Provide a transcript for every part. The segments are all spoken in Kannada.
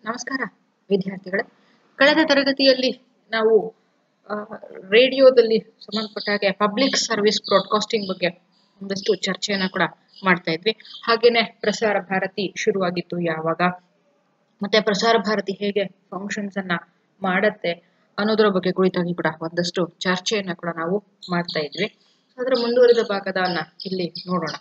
ನಮಸ್ಕಾರ ವಿದ್ಯಾರ್ಥಿಗಳೇ ಕಳೆದ ತರಗತಿಯಲ್ಲಿ ನಾವು ಆ, ರೇಡಿಯೋದಲ್ಲಿ ಸಂಬಂಧಪಟ್ಟ ಹಾಗೆ ಪಬ್ಲಿಕ್ ಸರ್ವಿಸ್ ಬ್ರಾಡ್ಕಾಸ್ಟಿಂಗ್ ಬಗ್ಗೆ ಒಂದಷ್ಟು ಚರ್ಚೆಯನ್ನ ಕೂಡ ಮಾಡ್ತಾ ಇದ್ವಿ ಹಾಗೇನೆ ಪ್ರಸಾರ ಭಾರತಿ ಶುರುವಾಗಿತ್ತು ಯಾವಾಗ ಮತ್ತೆ ಪ್ರಸಾರ ಭಾರತಿ ಹೇಗೆ ಫಂಕ್ಷನ್ಸ್ ಅನ್ನ ಮಾಡತ್ತೆ ಅನ್ನೋದರ ಬಗ್ಗೆ ಕುರಿತಾಗಿ ಕೂಡ ಒಂದಷ್ಟು ಚರ್ಚೆಯನ್ನ ಕೂಡ ನಾವು ಮಾಡ್ತಾ ಇದ್ವಿ ಅದರ ಮುಂದುವರಿದ ಭಾಗದನ್ನ ಇಲ್ಲಿ ನೋಡೋಣ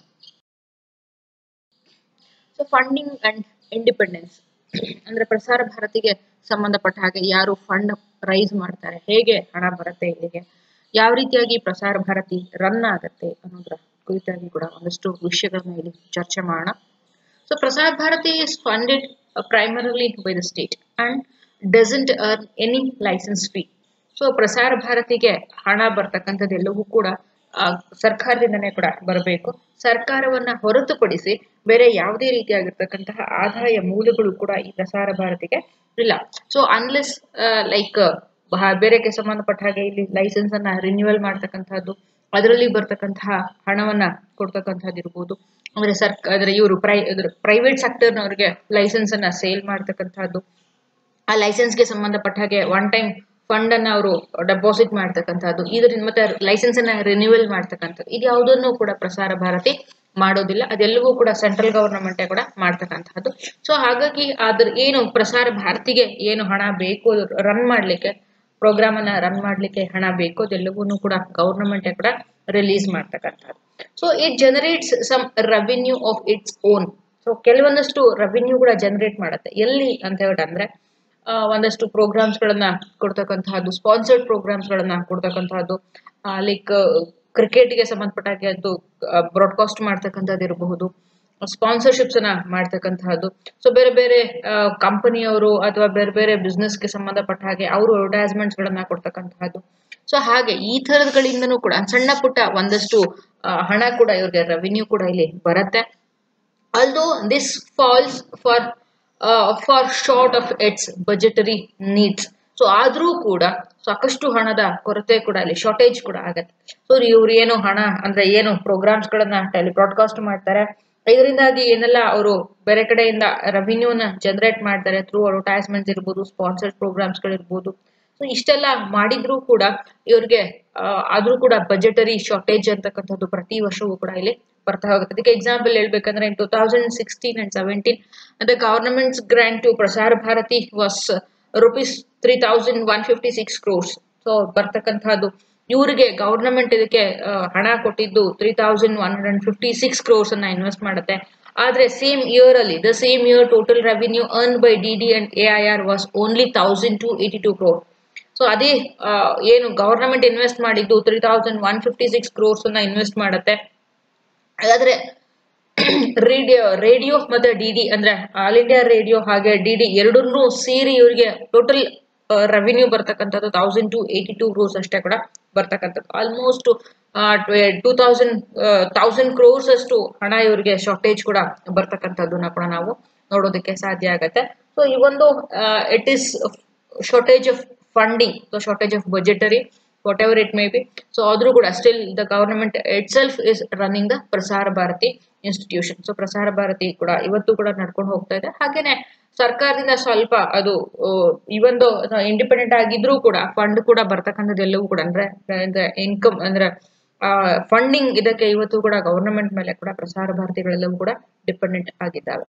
ಸೊ ಫಂಡಿಂಗ್ ಅಂಡ್ ಇಂಡಿಪೆಂಡೆನ್ಸ್ ಅಂದ್ರೆ ಪ್ರಸಾರ ಭಾರತಿಗೆ ಸಂಬಂಧಪಟ್ಟ ಹಾಗೆ ಯಾರು ಫಂಡ್ ರೈಸ್ ಮಾಡ್ತಾರೆ ಹೇಗೆ ಹಣ ಬರುತ್ತೆ ಇಲ್ಲಿಗೆ ಯಾವ ರೀತಿಯಾಗಿ ಪ್ರಸಾರ ಭಾರತಿ ರನ್ ಆಗತ್ತೆ ಅನ್ನೋದ್ರ ಕುರಿತಾಗಿ ಕೂಡ ಒಂದಷ್ಟು ವಿಷಯಗಳನ್ನ ಇಲ್ಲಿ ಚರ್ಚೆ ಮಾಡೋಣ so Prasar Bharati is funded primarily by the state and doesn't earn any license fee so Prasar ಭಾರತಿಗೆ ಹಣ ಬರ್ತಕ್ಕಂಥದ್ದು ಎಲ್ಲವೂ ಕೂಡ ಆ, ಸರ್ಕಾರದಿಂದನೇ ಕೂಡ ಬರಬೇಕು ಸರ್ಕಾರವನ್ನ ಹೊರತುಪಡಿಸಿ ಬೇರೆ ಯಾವುದೇ ರೀತಿಯಾಗಿರ್ತಕ್ಕಂತಹ ಆದಾಯ ಮೂಲಗಳು ಕೂಡ ಈ ಪ್ರಸಾರ ಭಾರತಿಗೆ ಇಲ್ಲ ಸೊ ಅನ್ಲೆಸ್ ಲೈಕ್ ಬೇರೆಗೆ ಸಂಬಂಧಪಟ್ಟ ಹಾಗೆ ಇಲ್ಲಿ ಲೈಸೆನ್ಸ್ ಅನ್ನ ರಿನ್ಯೂವಲ್ ಮಾಡ್ತಕ್ಕಂಥದ್ದು ಅದರಲ್ಲಿ ಬರ್ತಕ್ಕಂತಹ ಹಣವನ್ನ ಕೊಡ್ತಕ್ಕಂಥದ್ದು ಇರ್ಬೋದು ಅಂದ್ರೆ ಸರ್ಕ ಅಂದ್ರೆ ಇವರು ಪ್ರೈ ಪ್ರೈವೇಟ್ ಸೆಕ್ಟರ್ನವ್ರಿಗೆ ಲೈಸೆನ್ಸ್ ಅನ್ನ ಸೇಲ್ ಮಾಡ್ತಕ್ಕಂಥದ್ದು ಆ ಲೈಸೆನ್ಸ್ಗೆ ಸಂಬಂಧಪಟ್ಟ ಹಾಗೆ ಒನ್ ಟೈಮ್ ಫಂಡ್ ಅನ್ನ ಅವರು ಡೆಪಾಸಿಟ್ ಮಾಡ್ತಕ್ಕಂಥದ್ದು ಇದರಿಂದ ಮತ್ತೆ ಲೈಸೆನ್ಸ್ ಅನ್ನ ರಿನ್ಯೂವಲ್ ಮಾಡ್ತಕ್ಕಂಥದ್ದು ಇದು ಯಾವುದನ್ನು ಕೂಡ ಪ್ರಸಾರ ಭಾರತಿ ಮಾಡೋದಿಲ್ಲ ಅದೆಲ್ಲವೂ ಕೂಡ ಸೆಂಟ್ರಲ್ ಗವರ್ನಮೆಂಟ್ ಕೂಡ ಮಾಡ್ತಕ್ಕಂಥದ್ದು ಸೊ ಹಾಗಾಗಿ ಅದ್ರ ಏನು ಪ್ರಸಾರ ಭಾರತಿಗೆ ಏನು ಹಣ ಬೇಕು ರನ್ ಮಾಡ್ಲಿಕ್ಕೆ ಪ್ರೋಗ್ರಾಮ್ ಅನ್ನ ರನ್ ಮಾಡ್ಲಿಕ್ಕೆ ಹಣ ಬೇಕು ಅದೆಲ್ಲವನ್ನೂ ಕೂಡ ಗವರ್ನಮೆಂಟ್ ಕೂಡ ರಿಲೀಸ್ ಮಾಡ್ತಕ್ಕಂಥದ್ದು so it generates some revenue of its own so ಕೆಲವೊಂದಷ್ಟು ರೆವಿನ್ಯೂ ಕೂಡ ಜನರೇಟ್ ಮಾಡುತ್ತೆ ಎಲ್ಲಿ ಅಂತ ಹೇಳಿದ್ರೆ ಆ, ಒಂದಷ್ಟು ಪ್ರೋಗ್ರಾಮ್ಸ್ ಗಳನ್ನ ಕೊಡ್ತಕ್ಕಂತಹದ್ದು ಸ್ಪಾನ್ಸರ್ಡ್ ಪ್ರೋಗ್ರಾಮ್ಸ್ ಗಳನ್ನ ಕೊಡ್ತಕ್ಕಂತಹದ್ದು ಲೈಕ್ ಕ್ರಿಕೆಟ್ಗೆ ಸಂಬಂಧಪಟ್ಟ ಹಾಗೆ ಅದು ಬ್ರಾಡ್ಕಾಸ್ಟ್ ಮಾಡ್ತಕ್ಕಂಥದ್ದು ಇರಬಹುದು ಸ್ಪಾನ್ಸರ್ಶಿಪ್ಸ್ ಅನ್ನ ಮಾಡ್ತಕ್ಕಂತಹದ್ದು ಸೊ ಬೇರೆ ಬೇರೆ ಕಂಪನಿಯವರು ಅಥವಾ ಬೇರೆ ಬೇರೆ ಬಿಸ್ನೆಸ್ಗೆ ಸಂಬಂಧಪಟ್ಟ ಹಾಗೆ ಅವರು ಅಡ್ವರ್ಟೈಸ್ಮೆಂಟ್ಸ್ ಗಳನ್ನ ಕೊಡ್ತಕ್ಕಂತಹದ್ದು ಸೊ ಹಾಗೆ ಈ ತರಗಳಿಂದನೂ ಕೂಡ ಸಣ್ಣ ಪುಟ್ಟ ಒಂದಷ್ಟು ಆ, ಹಣ ಕೂಡ ಇವ್ರಿಗೆ ರೆವಿನ್ಯೂ ಕೂಡ ಇಲ್ಲಿ ಬರುತ್ತೆ although this falls for uh, for short of its budgetary needs so ಆದ್ರೂ ಕೂಡ ಸಾಕಷ್ಟು ಹಣದ ಕೊರತೆ ಕೂಡ ಅಲ್ಲಿ ಶಾರ್ಟೇಜ್ ಕೂಡ ಆಗತ್ತೆ ಸೊ ಇವ್ರು ಏನು ಹಣ ಅಂದ್ರೆ ಏನು ಪ್ರೋಗ್ರಾಮ್ಸ್ ಗಳನ್ನ ಟೆಲಿ ಬ್ರಾಡ್ಕಾಸ್ಟ್ ಮಾಡ್ತಾರೆ ಇದರಿಂದಾಗಿ ಏನೆಲ್ಲ ಅವರು ಬೇರೆ ಕಡೆಯಿಂದ ರೆವಿನ್ಯೂನ ಜನರೇಟ್ ಮಾಡ್ತಾರೆ ಥ್ರೂ ಅಡ್ವರ್ಟೈಸ್ಮೆಂಟ್ಸ್ ಇರ್ಬೋದು ಸ್ಪಾನ್ಸರ್ಡ್ ಪ್ರೋಗ್ರಾಮ್ಸ್ ಗಳಿರ್ಬೋದು ಸೊ ಇಷ್ಟೆಲ್ಲ ಮಾಡಿದ್ರೂ ಕೂಡ ಇವ್ರಿಗೆ ಆ, ಆದ್ರೂ ಕೂಡ ಬಜೆಟರಿ ಶಾರ್ಟೇಜ್ ಅಂತಕ್ಕಂಥದ್ದು ಪ್ರತಿ ವರ್ಷವೂ ಕೂಡ ಇಲ್ಲಿ ಬರ್ತಾ ಹೋಗುತ್ತೆ ಅದಕ್ಕೆ ಎಕ್ಸಾಂಪಲ್ ಹೇಳ್ಬೇಕಂದ್ರೆ in two thousand sixteen and seventeen the government's grant to Prasar Bharati was rupees three thousand one fifty six crores so ಬರ್ತಕ್ಕಂಥದ್ದು ಇವರಿಗೆ ಗವರ್ನಮೆಂಟ್ ಇದಕ್ಕೆ ಆ, ಹಣ ಕೊಟ್ಟಿದ್ದು three thousand one hundred fifty six crores ಅನ್ನ ಇನ್ವೆಸ್ಟ್ ಮಾಡುತ್ತೆ ಆದ್ರೆ ಸೇಮ್ ಇಯರ್ ಅಲ್ಲಿ the same year total revenue earn by D D and A I R was only thousand two eighty two crore so ಅದೇ ಆ, ಏನು ಗವರ್ನಮೆಂಟ್ ಇನ್ವೆಸ್ಟ್ ಮಾಡಿದ್ದು three thousand one fifty six crores ಅನ್ನ ಇನ್ವೆಸ್ಟ್ ಮಾಡುತ್ತೆ ಹಾಗಾದ್ರೆ ರೇಡಿಯೋ ರೇಡಿಯೋ ಮತ್ತೆ ಡಿ ಡಿ ಅಂದ್ರೆ ಆಲ್ ಇಂಡಿಯಾ ರೇಡಿಯೋ ಹಾಗೆ ಡಿ ಡಿ ಎರಡನ್ನೂ ಸೇರಿ ಇವರಿಗೆ ಟೋಟಲ್ ರೆವಿನ್ಯೂ ಬರ್ತಕ್ಕಂಥದ್ದು thousand two eighty two crores ಅಷ್ಟೇ ಕೂಡ ಬರ್ತಕ್ಕಂಥದ್ದು almost two thousand thousand crores ಅಷ್ಟು ಹಣ ಇವರಿಗೆ ಶಾರ್ಟೇಜ್ ಕೂಡ ಬರ್ತಕ್ಕಂಥದ್ದನ್ನ ಕೂಡ ನಾವು ನೋಡೋದಕ್ಕೆ ಸಾಧ್ಯ ಆಗತ್ತೆ ಸೊ ಈ ಒಂದು it is shortage of funding so shortage of budgetary whatever it may be so ಆದ್ರೂ ಕೂಡ still the government itself is running the Prasar Bharati institution so Prasar Bharati ಕೂಡ ಇವತ್ತು ಕೂಡ ನಡ್ಕೊಂಡು ಹೋಗ್ತಾ ಇದೆ ಹಾಗೇನೆ ಸರ್ಕಾರದಿಂದ ಸ್ವಲ್ಪ ಅದು ಇವೊಂದು ಇಂಡಿಪೆಂಡೆಂಟ್ ಆಗಿದ್ರೂ ಕೂಡ ಫಂಡ್ ಕೂಡ ಬರ್ತಕ್ಕಂಥದ್ದು ಎಲ್ಲವೂ ಕೂಡ ಅಂದ್ರೆ ಇನ್ಕಮ್ ಅಂದ್ರೆ ಫಂಡಿಂಗ್ ಇದಕ್ಕೆ ಇವತ್ತು ಕೂಡ ಗವರ್ನಮೆಂಟ್ ಮೇಲೆ ಕೂಡ ಪ್ರಸಾರ ಭಾರತಿಗಳೆಲ್ಲವೂ ಕೂಡ ಡಿಪೆಂಡೆಂಟ್ ಆಗಿದ್ದಾವೆ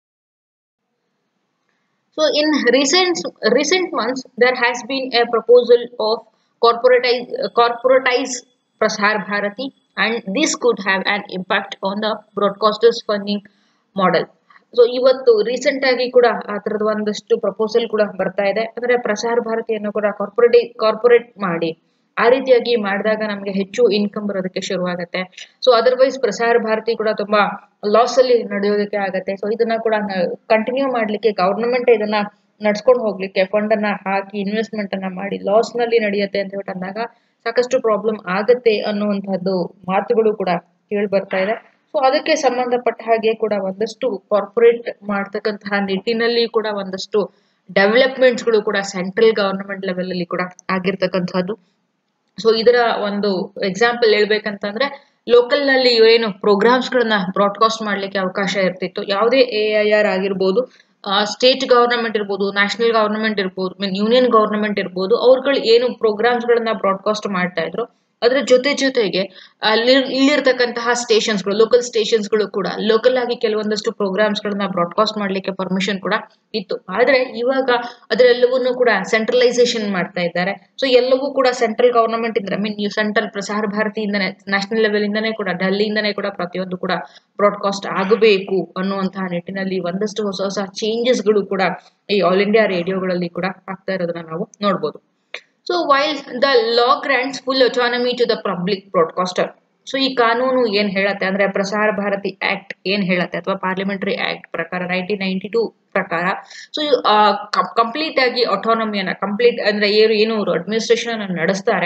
So in recent recent months, there has been a proposal of corporatize corporatize Prasar Bharati, and this could have an impact on the broadcasters funding model. So ಇವತ್ತು ರೀಸೆಂಟ್ ಆಗಿ ಕೂಡ ಆ ಥರದ ಒಂದಷ್ಟು ಪ್ರಪೋಸಲ್ ಕೂಡ ಬರ್ತಾ ಇದೆ ಅಂದ್ರೆ ಪ್ರಸಾರ ಭಾರತಿಯನ್ನು ಕೂಡ ಕಾರ್ಪೊರೇಟ್ ಕಾರ್ಪೊರೇಟ್ ಮಾಡಿ ಆ ರೀತಿಯಾಗಿ ಮಾಡಿದಾಗ ನಮಗೆ ಹೆಚ್ಚು ಇನ್ಕಮ್ ಬರೋದಕ್ಕೆ ಶುರುವಾಗುತ್ತೆ ಸೊ ಅದರ್ವೈಸ್ ಪ್ರಸಾರ ಭಾರತಿ ಕೂಡ ತುಂಬಾ ಲಾಸ್ ಅಲ್ಲಿ ನಡೆಯೋದಕ್ಕೆ ಆಗತ್ತೆ ಸೊ ಇದನ್ನ ಕೂಡ ಕಂಟಿನ್ಯೂ ಮಾಡ್ಲಿಕ್ಕೆ ಗವರ್ನಮೆಂಟ್ ಇದನ್ನ ನಡ್ಸ್ಕೊಂಡು ಹೋಗ್ಲಿಕ್ಕೆ ಫಂಡ್ ಅನ್ನ ಹಾಕಿ ಇನ್ವೆಸ್ಟ್ಮೆಂಟ್ ಅನ್ನ ಮಾಡಿ ಲಾಸ್ ನಲ್ಲಿ ನಡೆಯುತ್ತೆ ಅಂತ ಹೇಳಿ ಅಂದಾಗ ಸಾಕಷ್ಟು ಪ್ರಾಬ್ಲಮ್ ಆಗತ್ತೆ ಅನ್ನುವಂಥದ್ದು ಮಾತುಗಳು ಕೂಡ ಕೇಳಿ ಬರ್ತಾ ಇದೆ ಸೊ ಅದಕ್ಕೆ ಸಂಬಂಧಪಟ್ಟ ಹಾಗೆ ಕೂಡ ಒಂದಷ್ಟು ಕಾರ್ಪೊರೇಟ್ ಮಾಡ್ತಕ್ಕಂತಹ ನಿಟ್ಟಿನಲ್ಲಿ ಕೂಡ ಒಂದಷ್ಟು ಡೆವಲಪ್ಮೆಂಟ್ಸ್ ಗಳು ಕೂಡ ಸೆಂಟ್ರಲ್ ಗವರ್ನಮೆಂಟ್ ಲೆವೆಲ್ ಅಲ್ಲಿ ಕೂಡ ಆಗಿರ್ತಕ್ಕಂಥದ್ದು ಸೊ ಇದರ ಒಂದು ಎಕ್ಸಾಂಪಲ್ ಹೇಳ್ಬೇಕಂತಂದ್ರೆ ಲೋಕಲ್ ನಲ್ಲಿ ಏನು ಪ್ರೋಗ್ರಾಮ್ಸ್ ಗಳನ್ನ ಬ್ರಾಡ್ಕಾಸ್ಟ್ ಮಾಡ್ಲಿಕ್ಕೆ ಅವಕಾಶ ಇರ್ತಿತ್ತು ಯಾವುದೇ ಎ ಐ ಆರ್ ಆಗಿರ್ಬೋದು ಸ್ಟೇಟ್ ಗವರ್ನಮೆಂಟ್ ಇರ್ಬೋದು ನ್ಯಾಷನಲ್ ಗವರ್ನಮೆಂಟ್ ಇರ್ಬೋದು ಮೀನ್ ಯೂನಿಯನ್ ಗವರ್ನಮೆಂಟ್ ಇರ್ಬೋದು ಅವ್ರುಗಳು ಏನು ಪ್ರೋಗ್ರಾಮ್ಸ್ಗಳನ್ನ ಬ್ರಾಡ್ಕಾಸ್ಟ್ ಮಾಡ್ತಾ ಇದ್ರು ಅದರ ಜೊತೆ ಜೊತೆಗೆ ಅಲ್ಲಿ ಇಲ್ಲಿರ್ತಕ್ಕಂತಹ ಸ್ಟೇಷನ್ಸ್ಗಳು ಲೋಕಲ್ ಸ್ಟೇಷನ್ಸ್ಗಳು ಕೂಡ ಲೋಕಲ್ ಆಗಿ ಕೆಲವೊಂದಷ್ಟು ಪ್ರೋಗ್ರಾಮ್ಸ್ಗಳನ್ನ ಬ್ರಾಡ್ಕಾಸ್ಟ್ ಮಾಡ್ಲಿಕ್ಕೆ ಪರ್ಮಿಷನ್ ಕೂಡ ಇತ್ತು ಆದ್ರೆ ಇವಾಗ ಅದರೆಲ್ಲವನ್ನೂ ಕೂಡ ಸೆಂಟ್ರಲೈಸೇಷನ್ ಮಾಡ್ತಾ ಇದ್ದಾರೆ ಸೊ ಎಲ್ಲವೂ ಕೂಡ ಸೆಂಟ್ರಲ್ ಗವರ್ನಮೆಂಟ್ ಇಂದ ಮೀನ್ ನೀವು ಸೆಂಟ್ರಲ್ ಪ್ರಸಾರ ಭಾರತಿಯಿಂದನೇ ನ್ಯಾಷನಲ್ ಲೆವೆಲ್ ಇಂದನೇ ಕೂಡ ಡೆಲ್ಲಿಯಿಂದನೇ ಕೂಡ ಪ್ರತಿಯೊಂದು ಕೂಡ ಬ್ರಾಡ್ಕಾಸ್ಟ್ ಆಗಬೇಕು ಅನ್ನುವಂತಹ ನಿಟ್ಟಿನಲ್ಲಿ ಒಂದಷ್ಟು ಹೊಸ ಹೊಸ ಚೇಂಜಸ್ಗಳು ಕೂಡ ಈ ಆಲ್ ಇಂಡಿಯಾ ರೇಡಿಯೋಗಳಲ್ಲಿ ಕೂಡ ಆಗ್ತಾ ಇರೋದನ್ನ ನಾವು ನೋಡ್ಬೋದು so while the law grants full autonomy to the public broadcaster so ಈ ಕಾನೂನು ಏನ್ ಹೇಳತ್ತೆ ಅಂದ್ರೆ ಪ್ರಸಾರ ಭಾರತಿ ಆಕ್ಟ್ ಏನ್ ಹೇಳತ್ತೆ ಅಥವಾ ಪಾರ್ಲಿಮೆಂಟರಿ ಆಕ್ಟ್ ಪ್ರಕಾರ ನೈನ್ಟೀನ್ ನೈನ್ಟಿ ಟೂ ಪ್ರಕಾರ ಸೊ ಕಂಪ್ಲೀಟ್ ಆಗಿ ಅಟಾನಮಿಯನ್ನ ಕಂಪ್ಲೀಟ್ ಅಂದ್ರೆ ಏನು ಏನು ಅವರು ಅಡ್ಮಿನಿಸ್ಟ್ರೇಷನ್ ಅನ್ನ ನಡೆಸ್ತಾರೆ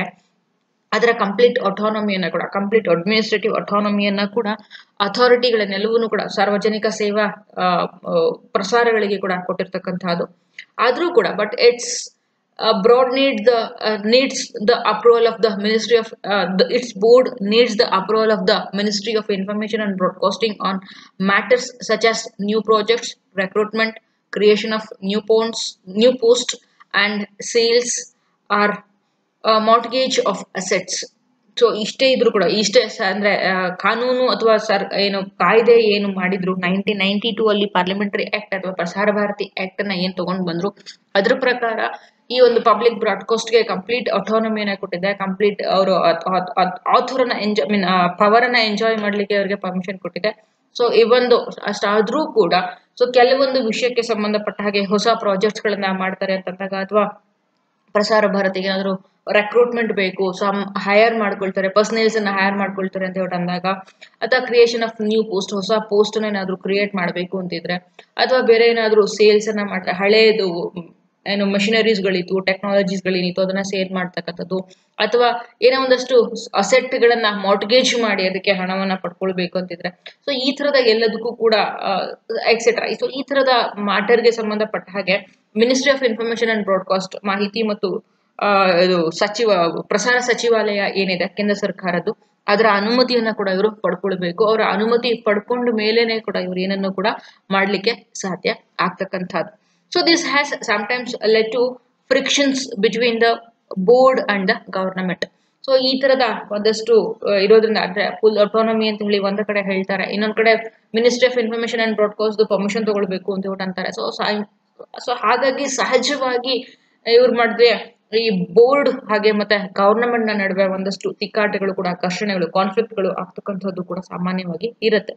ಅದರ ಕಂಪ್ಲೀಟ್ ಅಟಾನಮಿಯನ್ನ ಕೂಡ ಕಂಪ್ಲೀಟ್ ಅಡ್ಮಿನಿಸ್ಟ್ರೇಟಿವ್ ಅಟಾನಮಿಯನ್ನ ಕೂಡ ಅಥಾರಿಟಿಗಳನ್ನೆಲ್ಲವನ್ನೂ ಕೂಡ ಸಾರ್ವಜನಿಕ ಸೇವಾ ಆ, ಆ, ಪ್ರಸಾರಗಳಿಗೆ ಕೂಡ ಕೊಟ್ಟಿರ್ತಕ್ಕಂಥದ್ದು ಆದ್ರೂ ಕೂಡ but it's broad need the uh, needs the approval of the ministry of uh, the, its board needs the approval of the ministry of information and broadcasting on matters such as new projects recruitment creation of new posts new posts and sales or uh, mortgage of assets so ಇಷ್ಟೇ ಇದ್ರು ಕೂಡ ಇಷ್ಟೇ ಸ- ಅಂದ್ರೆ ಆ, ಕಾನೂನು ಅಥವಾ ಸರ್ ಏನು ಕಾಯ್ದೆ ಏನು ಮಾಡಿದ್ರು ನೈನ್ಟೀನ್ ನೈನ್ಟಿ ಟೂ ಅಲ್ಲಿ ಪಾರ್ಲಿಮೆಂಟರಿ ಆಕ್ಟ್ ಅಥವಾ ಪ್ರಸಾರ ಭಾರತಿ ಆಕ್ಟ್ ಅನ್ನ ಏನ್ ತಗೊಂಡ್ ಬಂದ್ರು ಅದ್ರ ಪ್ರಕಾರ ಈ ಒಂದು ಪಬ್ಲಿಕ್ ಬ್ರಾಡ್ಕಾಸ್ಟ್ಗೆ ಕಂಪ್ಲೀಟ್ ಅಟಾನಮಿಯನ್ನ ಕೊಟ್ಟಿದೆ ಕಂಪ್ಲೀಟ್ ಅವರು ಆಥರ್ ಅನ್ನ ಎಂಜಾಯ್ ಮೀನ್ ಪವರ್ ಅನ್ನ ಎಂಜಾಯ್ ಮಾಡ್ಲಿಕ್ಕೆ ಅವರಿಗೆ ಪರ್ಮಿಷನ್ ಕೊಟ್ಟಿದೆ ಸೊ ಇವೊಂದು ಅಷ್ಟಾದ್ರೂ ಕೂಡ ಸೊ ಕೆಲವೊಂದು ವಿಷಯಕ್ಕೆ ಸಂಬಂಧಪಟ್ಟ ಹಾಗೆ ಹೊಸ ಪ್ರಾಜೆಕ್ಟ್ಸ್ ಗಳನ್ನ ಮಾಡ್ತಾರೆ ಅಂತಂದಾಗ ಅಥವಾ ಪ್ರಸಾರ ಭಾರತಿಗೆ ಏನಾದ್ರು ರೆಕ್ರೂಟ್ಮೆಂಟ್ ಬೇಕು ಸಮ್ ಹೈಯರ್ ಮಾಡ್ಕೊಳ್ತಾರೆ ಪರ್ಸನಲ್ಸ್ ಅನ್ನ ಹೈಯರ್ ಮಾಡ್ಕೊಳ್ತಾರೆ ಅಂತ ಹೇಳಿ ಅಂದಾಗ ಅಥವಾ ಕ್ರಿಯೇಷನ್ ಆಫ್ ನ್ಯೂ ಪೋಸ್ಟ್ ಹೊಸ ಪೋಸ್ಟ್ ಏನಾದ್ರು ಕ್ರಿಯೇಟ್ ಮಾಡಬೇಕು ಅಂತಿದ್ರೆ ಅಥವಾ ಬೇರೆ ಏನಾದ್ರು ಸೇಲ್ಸ್ ಅನ್ನ ಮಾಡ್ತಾರೆ ಹಳೇದು ಏನು ಮಷಿನರೀಸ್ಗಳಿತ್ತು ಟೆಕ್ನಾಲಜೀಸ್ಗಳೇನಿತ್ತು ಅದನ್ನ ಸೇಲ್ ಮಾಡ್ತಕ್ಕಂಥದ್ದು ಅಥವಾ ಏನೋ ಒಂದಷ್ಟು ಅಸೆಟ್ಗಳನ್ನ ಮಾರ್ಟ್ಗೇಜ್ ಮಾಡಿ ಅದಕ್ಕೆ ಹಣವನ್ನ ಪಡ್ಕೊಳ್ಬೇಕು ಅಂತಿದ್ರೆ ಸೊ ಈ ತರದ ಎಲ್ಲದಕ್ಕೂ ಕೂಡ ಎಕ್ಸೆಟ್ರಾ ಸೊ ಈ ತರದ ಮ್ಯಾಟರ್ಗೆ ಸಂಬಂಧಪಟ್ಟ ಹಾಗೆ ministry of information and broadcast ಮಾಹಿತಿ ಮತ್ತು ಆ, ಇದು ಸಚಿವ ಪ್ರಸಾರ ಸಚಿವಾಲಯ ಏನಿದೆ ಕೇಂದ್ರ ಸರ್ಕಾರದ್ದು ಅದರ ಅನುಮತಿಯನ್ನ ಕೂಡ ಇವರು ಪಡ್ಕೊಳ್ಬೇಕು ಅವರ ಅನುಮತಿ ಪಡ್ಕೊಂಡ ಮೇಲೇನೆ ಕೂಡ ಇವರು ಏನನ್ನು ಕೂಡ ಮಾಡ್ಲಿಕ್ಕೆ ಸಾಧ್ಯ ಆಗ್ತಕ್ಕಂಥದ್ದು so this has sometimes led to frictions between the board and the government so ಈ ತರದ ಒಂದಷ್ಟು ಆ, ಇರೋದ್ರಿಂದ ಅಂದ್ರೆ ಫುಲ್ ಅಟಾನಮಿ ಅಂತ ಹೇಳಿ ಒಂದ್ ಕಡೆ ಹೇಳ್ತಾರೆ ಇನ್ನೊಂದ್ ಕಡೆ ministry of information and broadcast permission ತಗೊಳ್ಬೇಕು ಅಂತ ಹೇಳ್ಬಿಟ್ಟು ಅಂತಾರೆ ಸೊ ಸೊ ಹಾಗಾಗಿ ಸಹಜವಾಗಿ ಇವ್ರು ಮಾಡಿದ್ರೆ ಈ ಬೋರ್ಡ್ ಹಾಗೆ ಮತ್ತೆ ಗವರ್ನಮೆಂಟ್ ನ ನಡುವೆ ಒಂದಷ್ಟು ತಿಕ್ಕಾಟಗಳು ಕೂಡ ಘರ್ಷಣೆಗಳು ಕಾನ್ಫ್ಲಿಕ್ಟ್ಗಳು ಆಗ್ತಕ್ಕಂಥದ್ದು ಕೂಡ ಸಾಮಾನ್ಯವಾಗಿ ಇರುತ್ತೆ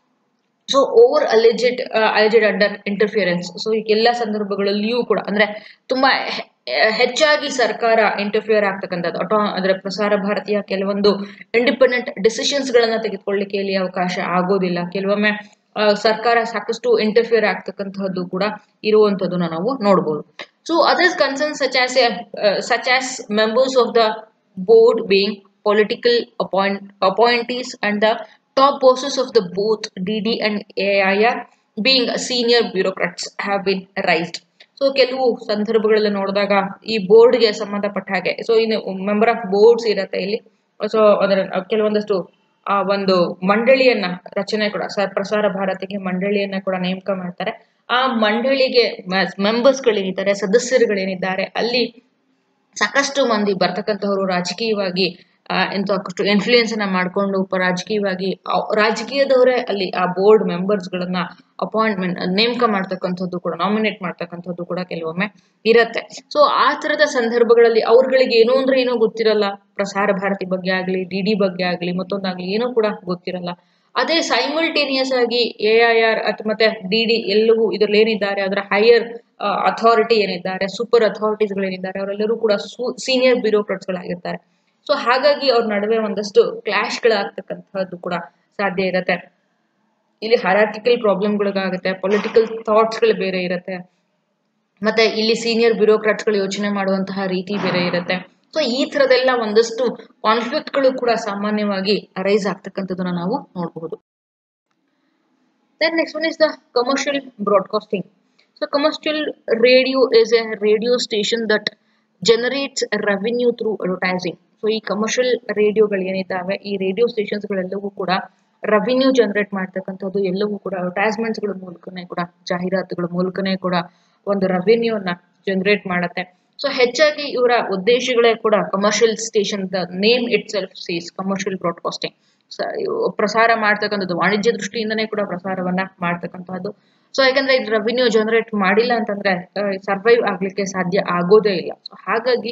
ಸೊ ಓವರ್ ಅಲಿಜೆಡ್ ಅಲಿಜೆಡ್ ಅಂಡರ್ ಇಂಟರ್ಫಿಯರೆನ್ಸ್ ಸೊ ಈ ಎಲ್ಲ ಸಂದರ್ಭಗಳಲ್ಲಿಯೂ ಕೂಡ ಅಂದ್ರೆ ತುಂಬಾ ಹೆ- ಹೆಚ್ಚಾಗಿ ಸರ್ಕಾರ ಇಂಟರ್ಫಿಯರ್ ಆಗ್ತಕ್ಕಂಥದ್ದು ಅಟೋ ಅಂದ್ರೆ ಪ್ರಸಾರ ಭಾರತೀಯ ಕೆಲವೊಂದು ಇಂಡಿಪೆಂಡೆಂಟ್ ಡಿಸಿಷನ್ಸ್ ಗಳನ್ನ ತೆಗೆದುಕೊಳ್ಳಿಕ್ಕೆ ಇಲ್ಲಿ ಅವಕಾಶ ಆಗೋದಿಲ್ಲ ಕೆಲವೊಮ್ಮೆ ಆ, ಸರ್ಕಾರ ಸಾಕಷ್ಟು ಇಂಟರ್ಫಿಯರ್ ಆಗ್ತಕ್ಕಂತಹದ್ದು ಕೂಡ ಇರುವಂತದ್ದನ್ನ ನಾವು ನೋಡಬಹುದು so others concern such as such as members of the board being political appoint, appointees and the top bosses of the both DD and AIR being senior bureaucrats have been raised. So ಕೆಲವು ಸಂದರ್ಭಗಳಲ್ಲಿ ನೋಡಿದಾಗ ಈ ಬೋರ್ಡ್ಗೆ ಸಂಬಂಧಪಟ್ಟ ಹಾಗೆ ಸೊ ಇನ್ನು ಮೆಂಬರ್ ಆಫ್ ಬೋರ್ಡ್ಸ್ ಇರತ್ತೆ ಇಲ್ಲಿ ಸೊ ಅದರ ಕೆಲವೊಂದಷ್ಟು ಆ ಒಂದು ಮಂಡಳಿಯನ್ನ ರಚನೆ ಕೂಡ ಸ- ಪ್ರಸಾರ ಭಾರತಿಗೆ ಮಂಡಳಿಯನ್ನ ಕೂಡ ನೇಮಕ ಮಾಡ್ತಾರೆ ಆ ಮಂಡಳಿಗೆ ಮೆಂಬರ್ಸ್ ಗಳೇನಿದ್ದಾರೆ ಸದಸ್ಯರುಗಳೇನಿದ್ದಾರೆ ಅಲ್ಲಿ ಸಾಕಷ್ಟು ಮಂದಿ ಬರ್ತಕ್ಕಂಥವ್ರು ರಾಜಕೀಯವಾಗಿ ಆ, ಎಂತಷ್ಟು ಇನ್ಫ್ಲೂಯೆನ್ಸ್ ಅನ್ನ ಮಾಡ್ಕೊಂಡು ಉಪ ರಾಜಕೀಯವಾಗಿ ಅವ್- ರಾಜಕೀಯದವರೇ ಅಲ್ಲಿ ಆ ಬೋರ್ಡ್ ಮೆಂಬರ್ಸ್ ಗಳನ್ನ ಅಪಾಯಿಂಟ್ಮೆಂಟ್ ನೇಮಕ ಮಾಡ್ತಕ್ಕಂಥದ್ದು ಕೂಡ ನಾಮಿನೇಟ್ ಮಾಡ್ತಕ್ಕಂಥದ್ದು ಕೂಡ ಕೆಲವೊಮ್ಮೆ ಇರತ್ತೆ ಸೊ ಆ ತರದ ಸಂದರ್ಭಗಳಲ್ಲಿ ಅವ್ರಗಳಿಗೆ ಏನೋ ಅಂದ್ರೆ ಏನೋ ಗೊತ್ತಿರಲ್ಲ ಪ್ರಸಾರ ಭಾರತಿ ಬಗ್ಗೆ ಆಗ್ಲಿ ಡಿ ಡಿ ಬಗ್ಗೆ ಆಗ್ಲಿ ಮತ್ತೊಂದಾಗ್ಲಿ ಏನೋ ಕೂಡ ಗೊತ್ತಿರಲ್ಲ ಅದೇ ಸೈಮಲ್ಟೇನಿಯಸ್ ಆಗಿ ಎ ಐ ಆರ್ ಅಥವಾ ಮತ್ತೆ ಡಿ ಡಿ ಎಲ್ಲವೂ ಇದ್ರಲ್ಲಿ ಏನಿದ್ದಾರೆ ಅದರ ಹೈಯರ್ ಅಥಾರಿಟಿ ಏನಿದ್ದಾರೆ ಸೂಪರ್ ಅಥಾರಿಟೀಸ್ಗಳೇನಿದ್ದಾರೆ ಅವರೆಲ್ಲರೂ ಕೂಡ ಸೀನಿಯರ್ ಬ್ಯೂರೋಕ್ರಾಟ್ಸ್ಗಳಾಗಿರ್ತಾರೆ ಸೊ ಹಾಗಾಗಿ ಅವ್ರ ನಡುವೆ ಒಂದಷ್ಟು ಕ್ಲಾಶ್ಗಳಾಗ್ತಕ್ಕಂಥದ್ದು ಕೂಡ ಸಾಧ್ಯ ಇರತ್ತೆ ಇಲ್ಲಿ ಹರಾರ್ಕಿಕಲ್ ಪ್ರಾಬ್ಲಮ್ಗಳಿಗಾಗುತ್ತೆ ಪೊಲಿಟಿಕಲ್ ಥಾಟ್ಸ್ಗಳು ಬೇರೆ ಇರುತ್ತೆ ಮತ್ತೆ ಇಲ್ಲಿ ಸೀನಿಯರ್ ಬ್ಯೂರೋಕ್ರಾಟ್ಸ್ಗಳು ಯೋಚನೆ ಮಾಡುವಂತಹ ರೀತಿ ಬೇರೆ ಇರುತ್ತೆ ಸೊ ಈ ತರದೆಲ್ಲ ಒಂದಷ್ಟು ಕಾನ್ಫ್ಲಿಕ್ಟ್ಗಳು ಕೂಡ ಸಾಮಾನ್ಯವಾಗಿ ಅರೈಸ್ ಆಗ್ತಕ್ಕಂಥದ್ದನ್ನ ನಾವು ನೋಡಬಹುದು Then next one is the commercial broadcasting. So commercial radio is a radio station that generates revenue through advertising. So ಈ ಕಮರ್ಷಿಯಲ್ ರೇಡಿಯೋಗಳು ಏನಿದ್ದಾವೆ ಈ ರೇಡಿಯೋ ಸ್ಟೇಷನ್ಸ್ಗಳೆಲ್ಲವೂ ಕೂಡ ರೆವಿನ್ಯೂ ಜನರೇಟ್ ಮಾಡ್ತಕ್ಕಂಥದ್ದು ಎಲ್ಲವೂ ಕೂಡ ಅಡ್ವರ್ಟೈಸ್ಮೆಂಟ್ಸ್ಗಳ ಮೂಲಕನೇ ಕೂಡ ಜಾಹೀರಾತುಗಳ ಮೂಲಕನೇ ಕೂಡ ಒಂದು ರೆವಿನ್ಯೂನ ಜನರೇಟ್ ಮಾಡುತ್ತೆ ಸೊ ಹೆಚ್ಚಾಗಿ ಇವರ ಉದ್ದೇಶಗಳೇ ಕೂಡ commercial station the name itself says commercial broadcasting ಪ್ರಸಾರ ಮಾಡ್ತಕ್ಕಂಥದ್ದು ವಾಣಿಜ್ಯ ದೃಷ್ಟಿಯಿಂದನೇ ಕೂಡ ಪ್ರಸಾರವನ್ನ ಮಾಡ್ತಕ್ಕಂಥದ್ದು ಸೊ ಯಾಕಂದ್ರೆ ಇದು ರೆವಿನ್ಯೂ ಜನರೇಟ್ ಮಾಡಿಲ್ಲ ಅಂತಂದ್ರೆ ಸರ್ವೈವ್ ಆಗ್ಲಿಕ್ಕೆ ಸಾಧ್ಯ ಆಗೋದೇ ಇಲ್ಲ ಸೊ ಹಾಗಾಗಿ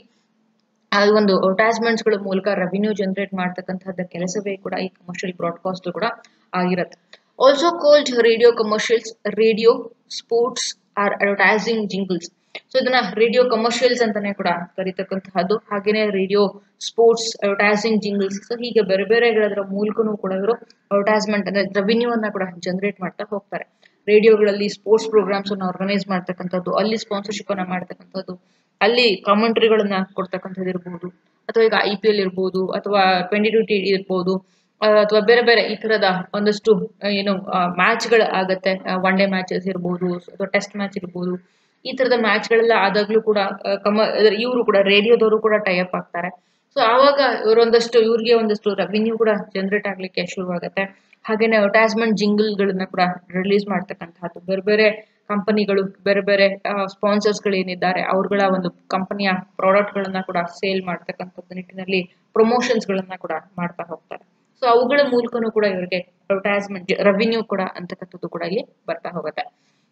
ಆ ಒಂದು ಅಡ್ವರ್ಟೈಸ್ಮೆಂಟ್ಸ್ಗಳ ಮೂಲಕ ರೆವಿನ್ಯೂ ಜನರೇಟ್ ಮಾಡ್ತಕ್ಕಂಥದ್ದ ಕೆಲಸವೇ ಕೂಡ ಈ ಕಮರ್ಷಿಯಲ್ ಬ್ರಾಡ್ಕಾಸ್ಟ್ ಕೂಡ ಆಗಿರುತ್ತೆ also called radio commercials radio sports or advertising jingles so ಇದನ್ನ ರೇಡಿಯೋ ಕಮರ್ಷಿಯಲ್ಸ್ ಅಂತಾನೆ ಕೂಡ ಕರೀತಕ್ಕಂತಹದ್ದು ಹಾಗೇನೆ radio sports advertising jingles so ಹೀಗೆ ಬೇರೆ ಬೇರೆಗಳದ್ರ ಮೂಲಕನೂ ಕೂಡ ಇವರು ಅಡ್ವರ್ಟೈಸ್ಮೆಂಟ್ ಅಂದ್ರೆ ರೆವಿನ್ಯೂ ಅನ್ನ ಕೂಡ ಜನರೇಟ್ ಮಾಡ್ತಾ ಹೋಗ್ತಾರೆ ರೇಡಿಯೋಗಳಲ್ಲಿ ಸ್ಪೋರ್ಟ್ಸ್ ಪ್ರೋಗ್ರಾಮ್ಸ್ ಅನ್ನ ಆರ್ಗನೈಸ್ ಮಾಡ್ತಕ್ಕಂಥದ್ದು ಅಲ್ಲಿ ಸ್ಪಾನ್ಸರ್ಶಿಪ್ ಅನ್ನ ಮಾಡ್ತಕ್ಕಂಥದ್ದು ಅಲ್ಲಿ ಕಾಮೆಂಟ್ರಿಗಳನ್ನ ಕೊಡ್ತಕ್ಕಂಥದ್ದು ಇರ್ಬೋದು ಅಥವಾ ಈಗ ಐ ಪಿ ಎಲ್ ಇರ್ಬೋದು ಅಥವಾ ಟ್ವೆಂಟಿ ಟ್ವೆಂಟಿ ಇರ್ಬೋದು ಅಥವಾ ಬೇರೆ ಬೇರೆ ಈ ತರದ ಒಂದಷ್ಟು ಏನು ಮ್ಯಾಚ್ಗಳು ಆಗತ್ತೆ ಒನ್ ಡೇ ಮ್ಯಾಚಸ್ ಇರ್ಬೋದು ಅಥವಾ ಟೆಸ್ಟ್ ಮ್ಯಾಚ್ ಇರ್ಬೋದು ಈ ತರದ ಮ್ಯಾಚ್ಗಳೆಲ್ಲ ಆದಾಗ್ಲೂ ಕೂಡ ಕಮ ಇವರು ಕೂಡ ರೇಡಿಯೋದವರು ಕೂಡ ಟೈಅಪ್ ಆಗ್ತಾರೆ ಸೊ ಆವಾಗ ಇವರೊಂದಷ್ಟು ಇವ್ರಿಗೆ ಒಂದಷ್ಟು ರೆವಿನ್ಯೂ ಕೂಡ ಜನರೇಟ್ ಆಗ್ಲಿಕ್ಕೆ ಶುರುವಾಗುತ್ತೆ ಹಾಗೇನೆ ಅಡ್ವರ್ಟೈಸ್ಮೆಂಟ್ ಜಿಂಗಲ್ಗಳನ್ನ ಕೂಡ ರಿಲೀಸ್ ಮಾಡ್ತಕ್ಕಂಥದ್ದು ಬೇರೆ ಬೇರೆ ಕಂಪನಿಗಳು ಬೇರೆ ಬೇರೆ ಸ್ಪಾನ್ಸರ್ಸ್ಗಳು ಏನಿದ್ದಾರೆ ಅವ್ರಗಳ ಒಂದು ಕಂಪನಿಯ ಪ್ರಾಡಕ್ಟ್ಗಳನ್ನ ಕೂಡ ಸೇಲ್ ಮಾಡ್ತಕ್ಕಂಥದ್ದು ನಿಟ್ಟಿನಲ್ಲಿ ಪ್ರಮೋಷನ್ಸ್ಗಳನ್ನ ಕೂಡ ಮಾಡ್ತಾ ಹೋಗ್ತಾರೆ ಸೊ ಅವುಗಳ ಮೂಲಕನೂ ಕೂಡ ಇವರಿಗೆ ಅಡ್ವರ್ಟೈಸ್ಮೆಂಟ್ ರೆವಿನ್ಯೂ ಕೂಡ ಅಂತಕ್ಕಂಥದ್ದು ಕೂಡ ಇಲ್ಲಿ ಬರ್ತಾ ಹೋಗುತ್ತೆ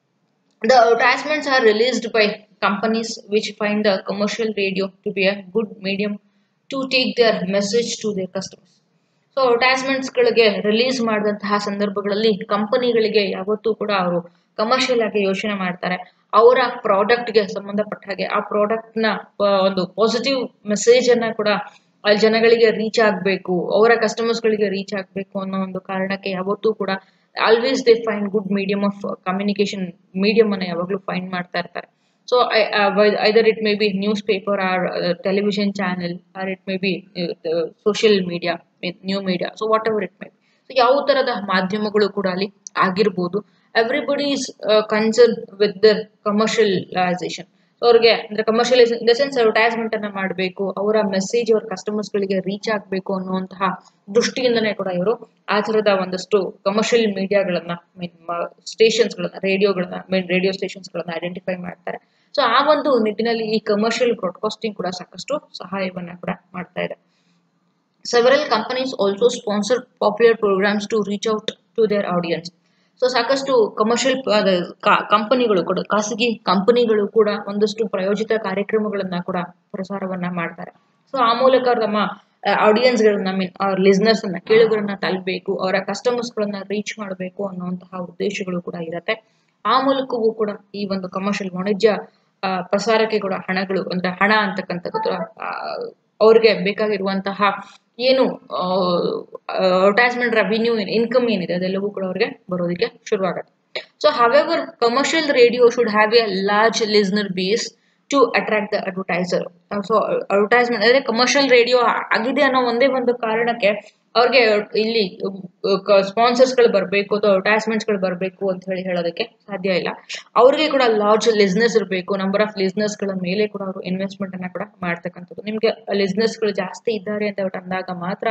The advertisements are released by companies which find the commercial radio to be a good medium to take their message to their customers. So ಅಡ್ವರ್ಟೈಸ್ಮೆಂಟ್ಸ್ಗಳಿಗೆ ರಿಲೀಸ್ ಮಾಡಿದಂತಹ ಸಂದರ್ಭಗಳಲ್ಲಿ ಕಂಪನಿಗಳಿಗೆ ಯಾವತ್ತೂ ಕೂಡ ಅವರು ಕಮರ್ಷಿಯಲ್ ಆಗಿ ಯೋಚನೆ ಮಾಡ್ತಾರೆ ಅವರ ಪ್ರಾಡಕ್ಟ್ಗೆ ಸಂಬಂಧಪಟ್ಟ ಹಾಗೆ ಆ ಪ್ರಾಡಕ್ಟ್ನ ಒಂದು ಪಾಸಿಟಿವ್ ಮೆಸೇಜ್ ಅನ್ನ ಕೂಡ ಅಲ್ಲಿ ಜನಗಳಿಗೆ ರೀಚ್ ಆಗಬೇಕು ಅವರ ಕಸ್ಟಮರ್ಸ್ಗಳಿಗೆ ರೀಚ್ ಆಗಬೇಕು ಅನ್ನೋ ಒಂದು ಕಾರಣಕ್ಕೆ ಯಾವತ್ತೂ ಕೂಡ always they find good medium of communication medium ಅನ್ನ ಯಾವಾಗಲೂ ಫೈಂಡ್ ಮಾಡ್ತಾ ಇರ್ತಾರೆ so either it may be newspaper or television channel or it may be social media new media so whatever it may be so ಯಾವ ತರದ ಮಾಧ್ಯಮಗಳು ಕೂಡ ಅಲ್ಲಿ ಆಗಿರ್ಬೋದು everybody is concern with the commercialization ಅವ್ರಿಗೆ ಅಂದ್ರೆ commercialization in the sense advertisement ಅನ್ನ ಮಾಡಬೇಕು ಅವರ ಮೆಸೇಜ್ ಅವ್ರ ಕಸ್ಟಮರ್ಸ್ ಗಳಿಗೆ ರೀಚ್ ಆಗಬೇಕು ಅನ್ನುವಂತಹ ದೃಷ್ಟಿಯಿಂದನೇ ಕೂಡ ಇವರು ಆ ತರದ ಒಂದಷ್ಟು ಕಮರ್ಷಿಯಲ್ ಮೀಡಿಯಾಗಳನ್ನ ಮೀನ್ ಸ್ಟೇಷನ್ಸ್ ಗಳನ್ನ ರೇಡಿಯೋಗಳನ್ನ ಮೀನ್ ರೇಡಿಯೋ ಸ್ಟೇಷನ್ಸ್ ಗಳನ್ನ ಐಡೆಂಟಿಫೈ ಮಾಡ್ತಾರೆ ಸೊ ಆ ಒಂದು ನಿಟ್ಟಿನಲ್ಲಿ ಈ ಕಮರ್ಷಿಯಲ್ ಬ್ರಾಡ್ಕಾಸ್ಟಿಂಗ್ ಕೂಡ ಸಾಕಷ್ಟು ಸಹಾಯವನ್ನ ಕೂಡ ಮಾಡ್ತಾ ಇದೆ several companies also sponsor popular programs to reach out to their audience so ಸಾಕಷ್ಟು ಕಮರ್ಷಿಯಲ್ ಕಂಪನಿಗಳು ಕೂಡ ಖಾಸಗಿ ಕಂಪನಿಗಳು ಕೂಡ ಒಂದಷ್ಟು ಪ್ರಯೋಜಿತ ಕಾರ್ಯಕ್ರಮಗಳನ್ನ ಕೂಡ ಪ್ರಸಾರವನ್ನ ಮಾಡ್ತಾರೆ ಸೊ ಆ ಮೂಲಕ ನಮ್ಮ ಆಡಿಯನ್ಸ್ಗಳನ್ನ ಮೀನ್ ಅವ್ರ ಲಿಸ್ನರ್ಸ್ ಅನ್ನ ಕೇಳುಗರನ್ನ ತಲುಪಬೇಕು ಅವರ ಕಸ್ಟಮರ್ಸ್ ಗಳನ್ನ ರೀಚ್ ಮಾಡಬೇಕು ಅನ್ನುವಂತಹ ಉದ್ದೇಶಗಳು ಕೂಡ ಇರುತ್ತೆ ಆ ಮೂಲಕವೂ ಕೂಡ ಈ ಒಂದು ಕಮರ್ಷಿಯಲ್ ವಾಣಿಜ್ಯ ಪ್ರಸಾರಕ್ಕೆ ಕೂಡ ಹಣಗಳು ಅಂದ್ರೆ ಹಣ ಅಂತಕ್ಕಂಥದ್ದು ಅವ್ರಿಗೆ ಬೇಕಾಗಿರುವಂತಹ ಏನು ಅಡ್ವರ್ಟೈಸ್ಮೆಂಟ್ ರೆವಿನ್ಯೂ ಇನ್ಕಮ್ ಏನಿದೆ ಅದೆಲ್ಲವೂ ಕೂಡ ಅವ್ರಿಗೆ ಬರೋದಕ್ಕೆ ಶುರುವಾಗುತ್ತೆ so however commercial radio should have a large listener base to attract the advertiser so advertisement ಅಂದ್ರೆ ಕಮರ್ಷಿಯಲ್ ರೇಡಿಯೋ ಆಗಿದೆ ಅನ್ನೋ ಒಂದೇ ಒಂದು ಕಾರಣಕ್ಕೆ ಅವ್ರಿಗೆ ಇಲ್ಲಿ ಸ್ಪಾನ್ಸರ್ಸ್ಗಳು ಬರಬೇಕು ಅಥವಾ ಅಡ್ವರ್ಟೈಸ್ಮೆಂಟ್ಸ್ಗಳು ಬರಬೇಕು ಅಂತ ಹೇಳಿ ಹೇಳೋದಕ್ಕೆ ಸಾಧ್ಯ ಇಲ್ಲ ಅವ್ರಿಗೆ ಕೂಡ ಲಾರ್ಜ್ ಲಿಸ್ನೆಸ್ ಇರಬೇಕು ನಂಬರ್ ಆಫ್ ಲಿಸ್ನೆಸ್ಗಳ ಮೇಲೆ ಕೂಡ ಅವರು ಇನ್ವೆಸ್ಟ್ಮೆಂಟ್ ಅನ್ನ ಕೂಡ ಮಾಡ್ತಕ್ಕಂಥದ್ದು ನಿಮ್ಗೆ ಲಿಸ್ನೆಸ್ಗಳು ಜಾಸ್ತಿ ಇದ್ದಾರೆ ಅಂತ ಅಂದಾಗ ಮಾತ್ರ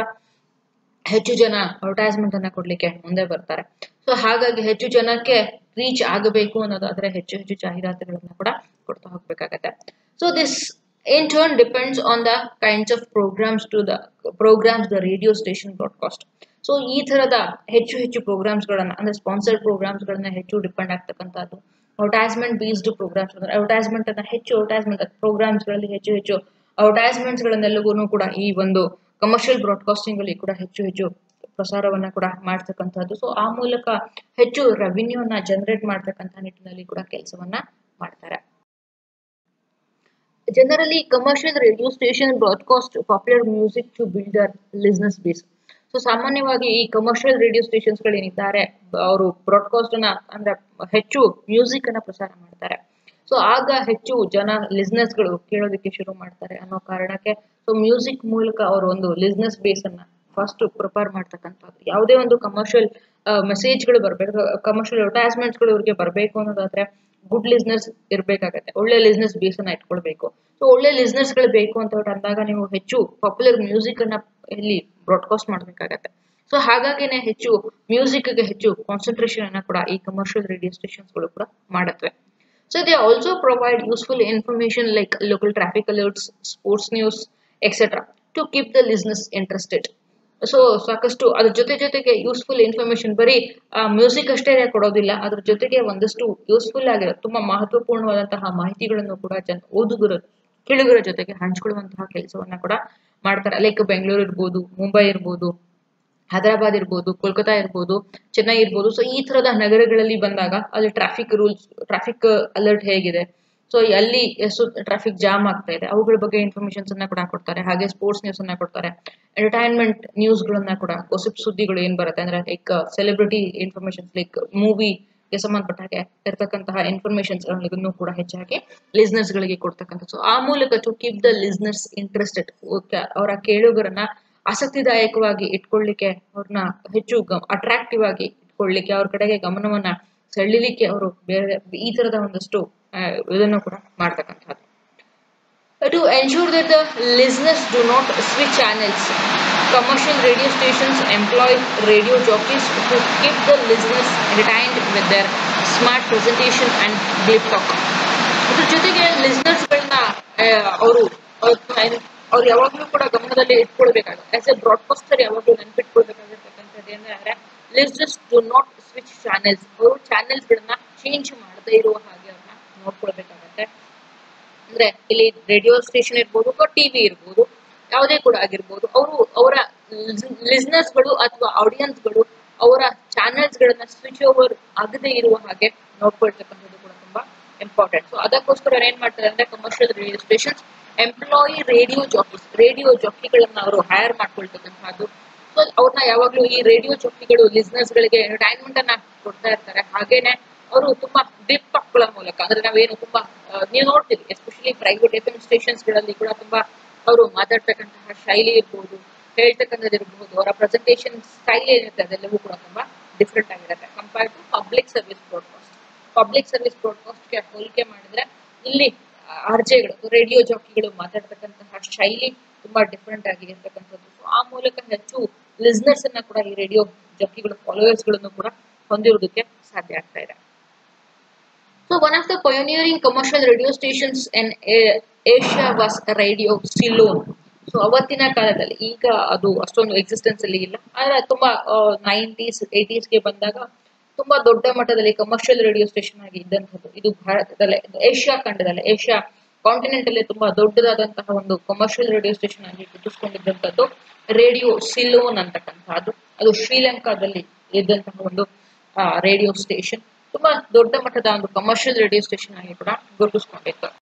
ಹೆಚ್ಚು ಜನ ಅಡ್ವರ್ಟೈಸ್ಮೆಂಟ್ ಅನ್ನ ಕೊಡ್ಲಿಕ್ಕೆ ಮುಂದೆ ಬರ್ತಾರೆ ಸೊ ಹಾಗಾಗಿ ಹೆಚ್ಚು ಜನಕ್ಕೆ ರೀಚ್ ಆಗಬೇಕು ಅನ್ನೋದಾದ್ರೆ ಹೆಚ್ಚು ಹೆಚ್ಚು ಜಾಹೀರಾತುಗಳನ್ನ ಕೂಡ ಕೊಡ್ತಾ ಹೋಗ್ಬೇಕಾಗತ್ತೆ so this in turn depends on the kinds of programs to the programs the radio station broadcast so ಈ ತರದ ಹೆಚ್ಚು ಹೆಚ್ಚು ಪ್ರೋಗ್ರಾಮ್ಸ್ ಗಳನ್ನ ಅಂದ್ರೆ ಸ್ಪಾನ್ಸರ್ಡ್ ಪ್ರೋಗ್ರಾಮ್ಸ್ ಗಳನ್ನ ಹೆಚ್ಚು ಡಿಪೆಂಡ್ ಆಗ್ತಕ್ಕಂಥದ್ದು ಅಡ್ವರ್ಟೈಸ್ಮೆಂಟ್ ಬೇಸ್ಡ್ ಪ್ರೋಗ್ರಾಮ್ಸ್ ಅಂದ್ರೆ ಅಡ್ವರ್ಟೈಸ್ಮೆಂಟ್ ಅನ್ನ ಹೆಚ್ಚು ಅಡ್ವರ್ಟೈಸ್ಮೆಂಟ್ ಪ್ರೋಗ್ರಾಮ್ಸ್ ಗಳಲ್ಲಿ ಹೆಚ್ಚು ಹೆಚ್ಚು ಅಡ್ವರ್ಟೈಸ್ಮೆಂಟ್ಸ್ ಗಳನ್ನೆಲ್ಲವೂ ಕೂಡ ಈ ಒಂದು ಕಮರ್ಷಿಯಲ್ ಬ್ರಾಡ್ಕಾಸ್ಟಿಂಗ್ ಅಲ್ಲಿ ಕೂಡ ಹೆಚ್ಚು ಹೆಚ್ಚು ಪ್ರಸಾರವನ್ನ ಕೂಡ ಮಾಡ್ತಕ್ಕಂಥದ್ದು ಸೊ ಆ ಮೂಲಕ ಹೆಚ್ಚು ರೆವಿನ್ಯೂನ ಜನರೇಟ್ ಮಾಡ್ತಕ್ಕಂಥ ನಿಟ್ಟಿನಲ್ಲಿ ಕೂಡ ಕೆಲಸವನ್ನ ಮಾಡ್ತಾರೆ generally commercial radio station broadcast popular music to build their listeners base so ಸಾಮಾನ್ಯವಾಗಿ ಈ ಕಮರ್ಷಿಯಲ್ ರೇಡಿಯೋ ಸ್ಟೇಷನ್ಸ್ ಗಳೇನಿದ್ದಾರೆ ಅವರು ಬ್ರಾಡ್ಕಾಸ್ಟ್ ಅನ್ನ ಅಂದ್ರೆ ಹೆಚ್ಚು ಮ್ಯೂಸಿಕ್ ಅನ್ನ ಪ್ರಸಾರ ಮಾಡ್ತಾರೆ ಸೊ ಆಗ ಹೆಚ್ಚು ಜನ ಲಿಸ್ನೆಸ್ ಗಳು ಕೇಳೋದಕ್ಕೆ ಶುರು ಮಾಡ್ತಾರೆ ಅನ್ನೋ ಕಾರಣಕ್ಕೆ ಸೊ ಮ್ಯೂಸಿಕ್ ಮೂಲಕ ಅವರು ಒಂದು ಲಿಸ್ನೆಸ್ ಬೇಸ್ ಅನ್ನ ಫಸ್ಟ್ ಪ್ರಿಪೇರ್ ಮಾಡ್ತಕ್ಕಂಥದ್ದು ಯಾವುದೇ ಒಂದು ಕಮರ್ಷಿಯಲ್ ಮೆಸೇಜ್ಗಳು ಬರಬೇಕು ಕಮರ್ಷಿಯಲ್ ಅಡ್ವರ್ಟೈಸ್ಮೆಂಟ್ಸ್ ಗಳು ಇವ್ರಿಗೆ ಬರಬೇಕು ಅನ್ನೋದಾದ್ರೆ ಗುಡ್ ಲಿಸ್ನರ್ಸ್ ಇರಬೇಕಾಗತ್ತೆ ಒಳ್ಳೆ ಲಿಸ್ನೆಸ್ ಬೇಸ್ ಅನ್ನ ಇಟ್ಕೊಳ್ಬೇಕು ಸೊ ಒಳ್ಳೆ ಲಿಸ್ನರ್ಸ್ ಗಳು ಬೇಕು ಅಂತ ಅಂದಾಗ ನೀವು ಹೆಚ್ಚು ಪಾಪ್ಯುಲರ್ ಮ್ಯೂಸಿಕ್ ಅನ್ನ ಇಲ್ಲಿ ಬ್ರಾಡ್ಕಾಸ್ಟ್ ಮಾಡ್ಬೇಕಾಗತ್ತೆ ಸೊ ಹಾಗಾಗಿನೇ ಹೆಚ್ಚು ಮ್ಯೂಸಿಕ್ಗೆ ಹೆಚ್ಚು ಕಾನ್ಸಂಟ್ರೇಷನ್ ಅನ್ನ ಕೂಡ ಈ ಕಮರ್ಷಿಯಲ್ ರೇಡಿಯೋ ಸ್ಟೇಷನ್ಸ್ಗಳು ಕೂಡ ಮಾಡುತ್ತವೆ so they also provide useful information like local traffic alerts sports news etcetera to keep the listeners interested so ಸಾಕಷ್ಟು ಅದ್ರ ಜೊತೆ ಜೊತೆಗೆ ಯೂಸ್ಫುಲ್ ಇನ್ಫಾರ್ಮೇಶನ್ ಬರೀ ಮ್ಯೂಸಿಕ್ ಅಷ್ಟೇ ಕೊಡೋದಿಲ್ಲ ಅದ್ರ ಜೊತೆಗೆ ಒಂದಷ್ಟು ಯೂಸ್ಫುಲ್ ಆಗಿರೋ ತುಂಬಾ ಮಹತ್ವಪೂರ್ಣವಾದಂತಹ ಮಾಹಿತಿಗಳನ್ನು ಕೂಡ ಜನ ಓದುಗರ ಕೇಳುಗರ ಜೊತೆಗೆ ಹಂಚ್ಕೊಳ್ಳುವಂತಹ ಕೆಲಸವನ್ನ ಕೂಡ ಮಾಡ್ತಾರೆ ಲೈಕ್ ಬೆಂಗಳೂರು ಇರ್ಬೋದು ಮುಂಬೈ ಇರ್ಬೋದು ಹೈದರಾಬಾದ್ ಇರ್ಬೋದು ಕೋಲ್ಕತಾ ಇರ್ಬೋದು ಚೆನ್ನೈ ಇರ್ಬೋದು ಸೊ ಈ ತರದ ನಗರಗಳಲ್ಲಿ ಬಂದಾಗ ಅಲ್ಲಿ ಟ್ರಾಫಿಕ್ ರೂಲ್ಸ್ ಟ್ರಾಫಿಕ್ ಅಲರ್ಟ್ ಹೇಗಿದೆ ಸೊ ಅಲ್ಲಿ ಎಷ್ಟು ಟ್ರಾಫಿಕ್ ಜಾಮ್ ಆಗ್ತಾ ಇದೆ ಅವುಗಳ ಬಗ್ಗೆ ಇನ್ಫಾರ್ಮೇಶನ್ಸ್ ಅನ್ನ ಕೂಡ ಕೊಡ್ತಾರೆ ಹಾಗೆ ಸ್ಪೋರ್ಟ್ಸ್ ನ್ಯೂಸ್ ಅನ್ನ ಕೊಡ್ತಾರೆ ಎಂಟರ್ಟೈನ್ಮೆಂಟ್ ನ್ಯೂಸ್ ಗಳನ್ನ ಕೂಡ ಗೊಸಿಪ್ ಸುದ್ದಿಗಳು ಏನ್ ಬರುತ್ತೆ ಅಂದ್ರೆ ಲೈಕ್ ಸೆಲೆಬ್ರಿಟಿ ಇನ್ಫಾರ್ಮೇಶನ್ಸ್ ಲೈಕ್ ಮೂವಿಗೆ ಸಂಬಂಧಪಟ್ಟ ಹಾಗೆ ಇರ್ತಕ್ಕಂತಹ ಇನ್ಫಾರ್ಮೇಶನ್ಸ್ ಗಳನ್ನು ಕೂಡ ಹೆಚ್ಚಾಗಿ ಲಿಸ್ನರ್ಸ್ ಗಳಿಗೆ ಕೊಡ್ತಕ್ಕಂಥ ಸೊ ಆ ಮೂಲಕ to keep the listeners interested ಅವರ ಕೇಳುಗರನ್ನ ಆಸಕ್ತಿದಾಯಕವಾಗಿ ಇಟ್ಕೊಳ್ಳಿಕ್ಕೆ ಅವ್ರನ್ನ ಹೆಚ್ಚು ಅಟ್ರಾಕ್ಟಿವ್ ಆಗಿ ಇಟ್ಕೊಳ್ಳಿಕ್ಕೆ ಅವ್ರ ಕಡೆಗೆ ಗಮನವನ್ನ ಸೆಳಿಲಿಕ್ಕೆ ಅವರು ಬೇರೆ ಈ ತರದ ಒಂದಷ್ಟು ಇದನ್ನು ಕೂಡ ಮಾಡ್ತಕ್ಕಂಥದ್ದು to ensure that the listeners do not switch channels commercial radio stations employ radio jockeys to keep the listeners entertained with their smart presentation and glib talk ಇದ್ರ ಜೊತೆಗೆ ಲಿಸ್ನರ್ಸ್ಗಳನ್ನ ಅವರು ಅವ್ರು ಯಾವಾಗಲೂ ಕೂಡ ಗಮನದಲ್ಲಿ ಇಟ್ಕೊಳ್ಬೇಕಾಗುತ್ತೆ ಆಸ್ ಎ ಬ್ರಾಡ್ಕಾಸ್ಟರ್ ಯಾವಾಗಲೂ ನೆನಪಿಟ್ಕೊಳ್ಬೇಕಾಗಿರ್ತಕ್ಕಂಥದ್ದು ಏನಂದ್ರೆ listeners do not switch channels ಅವರು ಚಾನೆಲ್ಸ್ಗಳನ್ನ ಚೇಂಜ್ ಮಾಡದೇ ಇರುವ ಹಾಗೆ ಅವ್ರನ್ನ ನೋಡ್ಕೊಳ್ಬೇಕಾಗತ್ತೆ ಅಂದ್ರೆ ಇಲ್ಲಿ ರೇಡಿಯೋ ಸ್ಟೇಷನ್ ಇರ್ಬೋದು ಅಥವಾ ಟಿವಿ ಇರ್ಬೋದು ಯಾವುದೇ ಕೂಡ ಆಗಿರ್ಬೋದು ಅವರು ಅವರ ಲಿಸ್ನರ್ಸ್ಗಳು ಅಥವಾ ಆಡಿಯನ್ಸ್ಗಳು ಅವರ ಚಾನೆಲ್ಸ್ ಗಳನ್ನ ಸ್ವಿಚ್ ಓವರ್ ಆಗದೆ ಇರುವ ಹಾಗೆ ನೋಡ್ಕೊಳ್ತಕ್ಕಂಥದ್ದು ಕೂಡ ತುಂಬಾ ಇಂಪಾರ್ಟೆಂಟ್ ಸೊ ಅದಕ್ಕೋಸ್ಕರ ಏನ್ ಮಾಡ್ತಾರೆ ಅಂದ್ರೆ commercial radio stations employee radio jockeys radio ಜಾಕಿಗಳನ್ನ ಅವರು ಹೈರ್ ಮಾಡ್ಕೊಳ್ತಕ್ಕಂಥದ್ದು ಸೊ ಅವ್ರನ್ನ ಯಾವಾಗ್ಲೂ ಈ ರೇಡಿಯೋ ಜಾಕಿಗಳು ಲಿಸ್ನರ್ಸ್ ಗಳಿಗೆ ಎಂಟರ್ಟೈನ್ಮೆಂಟ್ ಅನ್ನ ಕೊಡ್ತಾ ಇರ್ತಾರೆ ಹಾಗೇನೆ ಅವರು ತುಂಬಾ ಡಿಪ್ ಗಳ ಮೂಲಕ ಅಂದ್ರೆ ನಾವೇನು ತುಂಬಾ ನೀವು ನೋಡ್ತೀರಿ especially private F M stations ಗಳಲ್ಲಿ ಕೂಡ ತುಂಬಾ ಅವರು ಮಾತಾಡ್ತಕ್ಕಂತಹ ಶೈಲಿ ಇರ್ಬೋದು ಹೇಳ್ತಕ್ಕಂಥದ್ದು ಇರಬಹುದು ಅವರ ಪ್ರೆಸೆಂಟೇಷನ್ ಸ್ಟೈಲ್ ಏನಿರುತ್ತೆ ಅದೆಲ್ಲವೂ ಕೂಡ ತುಂಬಾ ಡಿಫ್ರೆಂಟ್ ಆಗಿರುತ್ತೆ compare to public service broadcast public service ಬ್ರಾಡ್ಕಾಸ್ಟ್ಗೆ ಹೋಲಿಕೆ ಮಾಡಿದ್ರೆ ಇಲ್ಲಿ ಆರ್ಜೆಗಳು ರೇಡಿಯೋ ಜಾಕಿಗಳು ಮಾತಾಡ್ತಕ್ಕಂತಹ ಶೈಲಿ ತುಂಬಾ ಡಿಫ್ರೆಂಟ್ ಆಗಿರ್ತಕ್ಕಂಥದ್ದು ಆ ಮೂಲಕ ಹೆಚ್ಚು ಲಿಸ್ನರ್ಸ್ ಅನ್ನ ಕೂಡ ಈ ರೇಡಿಯೋ ಜಾಕಿಗಳು ಫಾಲೋವರ್ಸ್ ಗಳನ್ನು ಕೂಡ ಹೊಂದಿರುವುದಕ್ಕೆ ಸಾಧ್ಯ ಆಗ್ತಾ ಇದೆ So one of the pioneering commercial radio stations in Asia was Radio Ceylon. So ಅವತ್ತಿನ ಕಾಲದಲ್ಲಿ ಈಗ ಅದು ಅಷ್ಟೊಂದು ಎಕ್ಸಿಸ್ಟೆನ್ಸ್ ಅಲ್ಲಿ ಇಲ್ಲ ಆದ್ರೆ ತುಂಬಾ ನೈಂಟೀಸ್ ಏಟೀಸ್ಗೆ ಬಂದಾಗ ತುಂಬಾ ದೊಡ್ಡ ಮಟ್ಟದಲ್ಲಿ ಕಮರ್ಷಿಯಲ್ ರೇಡಿಯೋ ಸ್ಟೇಷನ್ ಆಗಿ ಇದ್ದಂಥದ್ದು ಇದು ಭಾರತದಲ್ಲೇ ಏಷ್ಯಾ ಖಂಡದಲ್ಲಿ ಏಷ್ಯಾ ಕಾಂಟಿನೆಂಟ್ ಅಲ್ಲಿ ತುಂಬಾ ದೊಡ್ಡದಾದಂತಹ ಒಂದು ಕಮರ್ಷಿಯಲ್ ರೇಡಿಯೋ ಸ್ಟೇಷನ್ ಆಗಿ ಗುರುತಿಸಿಕೊಂಡಿದ್ದಂಥದ್ದು ರೇಡಿಯೋ ಸಿಲೋನ್ ಅಂತಕ್ಕಂಥದ್ದು ಅದು ಶ್ರೀಲಂಕಾದಲ್ಲಿ ಇದ್ದಂತಹ ಒಂದು ರೇಡಿಯೋ ಸ್ಟೇಷನ್ ತುಂಬಾ ದೊಡ್ಡ ಮಟ್ಟದ ಒಂದು ಕಮರ್ಷಿಯಲ್ ರೇಡಿಯೋ ಸ್ಟೇಷನ್ ಆಗಿ ಕೂಡ ಗುರುತಿಸ್ಕೊಂಡಿತ್ತು